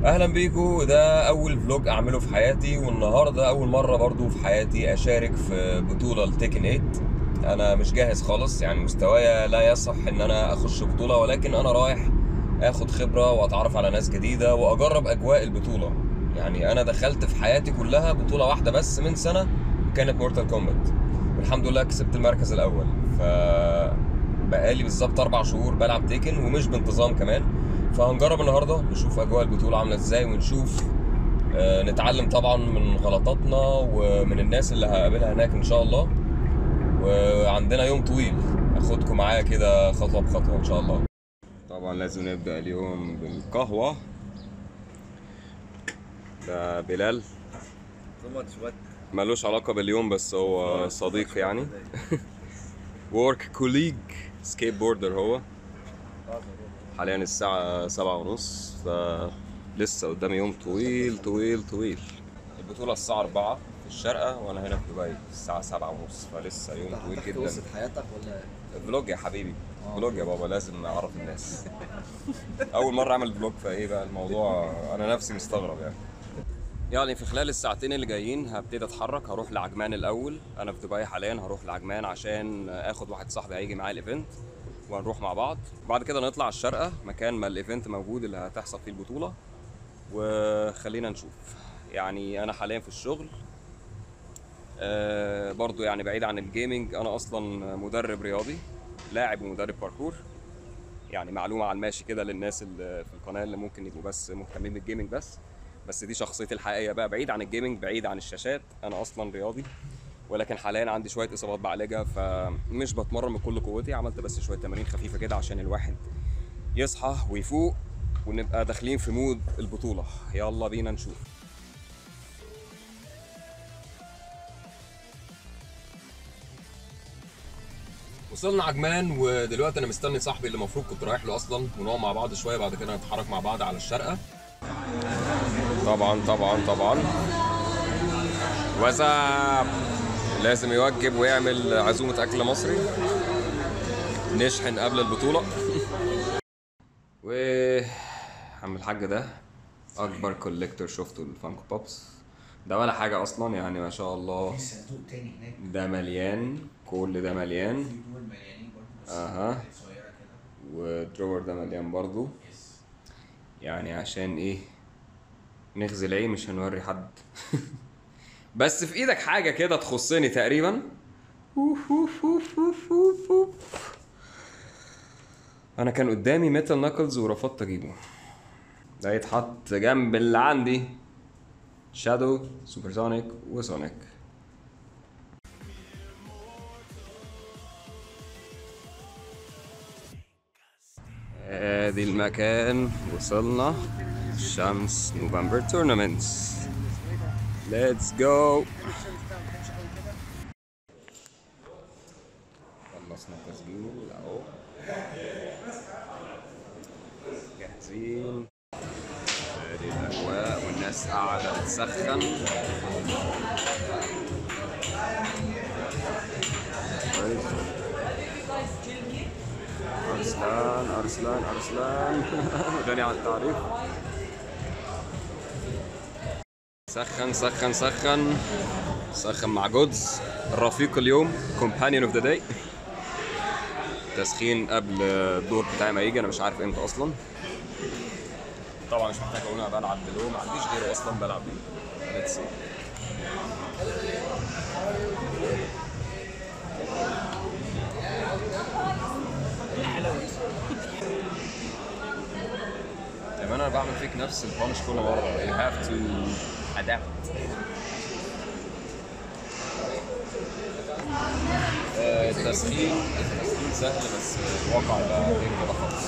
اهلا بيكم ده اول فلوج اعمله في حياتي والنهارده اول مره برضو في حياتي اشارك في بطوله التيكن 8 انا مش جاهز خالص يعني مستوايا لا يصح ان انا اخش بطوله ولكن انا رايح اخد خبره واتعرف على ناس جديده واجرب اجواء البطوله يعني انا دخلت في حياتي كلها بطوله واحده بس من سنه كانت مورتال كومبات والحمد لله كسبت المركز الاول ف بقالي بالظبط اربع شهور بلعب تيكن ومش بانتظام كمان فهنجرب النهارده نشوف اجواء البطوله عامله ازاي ونشوف آه، نتعلم طبعا من غلطاتنا ومن الناس اللي هقابلها هناك ان شاء الله وعندنا يوم طويل اخدكم معايا كده خطوه بخطوه ان شاء الله طبعا لازم نبدا اليوم بالقهوه ده بلال So much what? ملوش علاقه باليوم بس هو صديق يعني ورك كوليج سكيت بوردر هو حاليا الساعة سبعة ونص فلسه قدامي يوم طويل طويل طويل البطولة الساعة أربعة في الشارقة وأنا هنا في دبي الساعة سبعة ونص فلسه يوم طويل هتحكي جدا قصة حياتك ولا فلوج يا حبيبي فلوج يا بابا لازم أعرف الناس أول مرة أعمل فلوج فإيه بقى الموضوع أنا نفسي مستغرب يعني يعني في خلال الساعتين اللي جايين هبتدي اتحرك هروح لعجمان الاول انا في دبي حاليا هروح لعجمان عشان اخد واحد صاحبي هيجي معايا الايفنت وهنروح مع بعض بعد كده نطلع الشارقه مكان ما الايفنت موجود اللي هتحصل فيه البطوله وخلينا نشوف يعني انا حاليا في الشغل آه برضو يعني بعيد عن الجيمنج انا اصلا مدرب رياضي لاعب ومدرب باركور يعني معلومه على الماشي كده للناس اللي في القناه اللي ممكن يبقوا بس مهتمين بالجيمنج بس بس دي شخصيتي الحقيقيه بقى بعيد عن الجيمنج بعيد عن الشاشات انا اصلا رياضي ولكن حاليا عندي شويه اصابات بعالجها فمش بتمرن بكل قوتي عملت بس شويه تمارين خفيفه كده عشان الواحد يصحى ويفوق ونبقى داخلين في مود البطوله يلا بينا نشوف وصلنا عجمان ودلوقتي انا مستني صاحبي اللي المفروض كنت رايح له اصلا ونقعد مع بعض شويه بعد كده نتحرك مع بعض على الشارقه طبعا طبعا طبعا وزع لازم يوجب ويعمل عزومة أكل مصري نشحن قبل البطولة و عم الحاج ده أكبر كوليكتور شفته للفانكو بوبس ده ولا حاجة أصلا يعني ما شاء الله في صندوق تاني هناك ده مليان كل ده مليان في دول مليانين برضه بس أها صغيرة كده والدرور ده مليان برضو يعني عشان ايه نغزل ايه مش هنوري حد بس في ايدك حاجة كده تخصني تقريبا انا كان قدامي ميتال ناكلز ورفضت اجيبه ده يتحط جنب اللي عندي شادو سوبرسونيك وسونيك ادي المكان وصلنا شمس نوفمبر تورنمنتس ليتس جو خلصنا التسجيل اهو جاهزين ادي الاجواء والناس قاعده تسخن كويس. ارسلان ارسلان ارسلان غني عن التعريف سخن سخن سخن سخن مع جودز الرفيق اليوم كومبانيون اوف ذا داي تسخين قبل الدور بتاعي ما يجي انا مش عارف امتى اصلا طبعا مش محتاج اقول انا بلعب بلو ما عنديش غيره اصلا بلعب بيه ليتس سي طيب انا بعمل فيك نفس البانش كل مره you have to adapt آه، التسخين التسخين سهل بس الواقع بقى غير كده خالص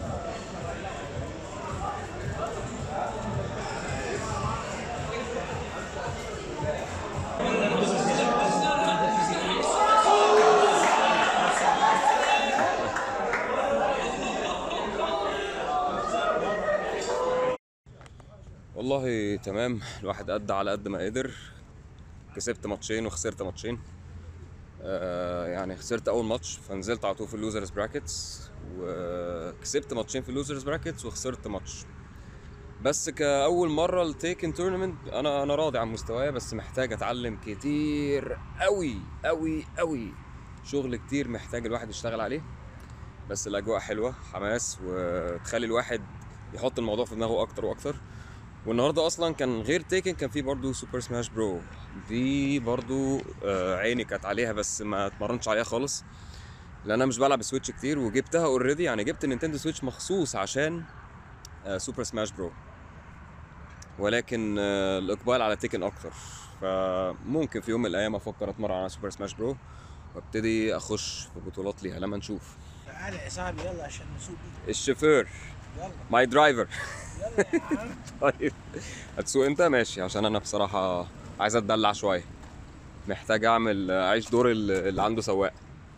والله تمام الواحد قد على قد ما قدر كسبت ماتشين وخسرت ماتشين آه يعني خسرت اول ماتش فنزلت على طول في اللوزرز براكتس وكسبت ماتشين في اللوزرز براكتس وخسرت ماتش بس كاول مره التيكن تورنمنت انا انا راضي عن مستواي بس محتاج اتعلم كتير قوي قوي قوي شغل كتير محتاج الواحد يشتغل عليه بس الاجواء حلوه حماس وتخلي الواحد يحط الموضوع في دماغه اكتر واكتر والنهارده اصلا كان غير تيكن كان في برضو سوبر سماش برو دي برضو آه، عيني كانت عليها بس ما اتمرنتش عليها خالص لان انا مش بلعب سويتش كتير وجبتها اوريدي يعني جبت النينتندو سويتش مخصوص عشان آه، سوبر سماش برو ولكن آه، الاقبال على تيكن اكتر فممكن في يوم من الايام افكر اتمرن على سوبر سماش برو وابتدي اخش في بطولات ليها لما نشوف تعالى يا صاحبي يلا عشان نسوق بيك الشوفير يلا ماي درايفر يلا يا عم طيب هتسوق انت ماشي عشان انا بصراحه عايز اتدلع شويه محتاج اعمل اعيش دور ال- اللي عنده سواق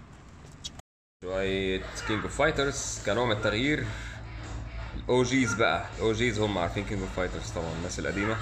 شويه كينج اوف فايترز كنوع من التغيير الاو جيز بقى الاو جيز هم عارفين كينج اوف فايترز طبعا الناس القديمه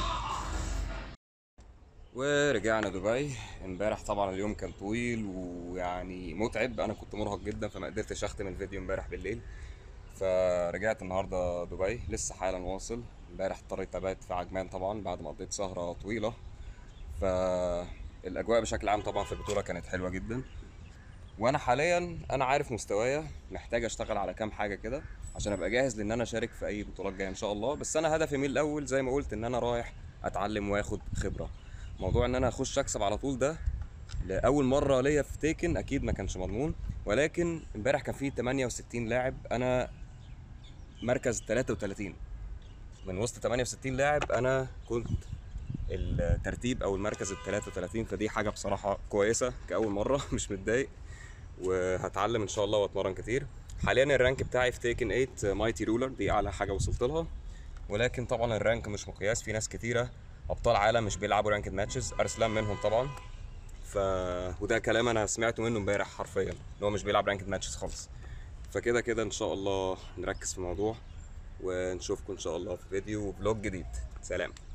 ورجعنا دبي امبارح طبعا اليوم كان طويل ويعني متعب انا كنت مرهق جدا فما قدرتش اختم الفيديو امبارح بالليل فرجعت النهارده دبي لسه حالا واصل امبارح اضطريت ابات في عجمان طبعا بعد ما قضيت سهره طويله فالاجواء بشكل عام طبعا في البطوله كانت حلوه جدا وانا حاليا انا عارف مستوايا محتاج اشتغل على كام حاجه كده عشان ابقى جاهز لان انا اشارك في اي بطولات جايه ان شاء الله بس انا هدفي من الاول زي ما قلت ان انا رايح اتعلم واخد خبره موضوع ان انا اخش اكسب على طول ده لاول مره ليا في تيكن اكيد ما كانش مضمون ولكن امبارح كان في 68 لاعب انا مركز 33 من وسط 68 لاعب انا كنت الترتيب او المركز ال 33 فدي حاجه بصراحه كويسه كاول مره مش متضايق وهتعلم ان شاء الله واتمرن كتير حاليا الرانك بتاعي في تيكن 8 مايتي رولر دي اعلى حاجه وصلت لها ولكن طبعا الرانك مش مقياس في ناس كتيره ابطال عالم مش بيلعبوا رانكد ماتشز ارسلان منهم طبعا ف وده كلام انا سمعته منه امبارح حرفيا ان هو مش بيلعب رانكد ماتشز خالص فكده كده ان شاء الله نركز في الموضوع ونشوفكم ان شاء الله في فيديو وفلوج جديد سلام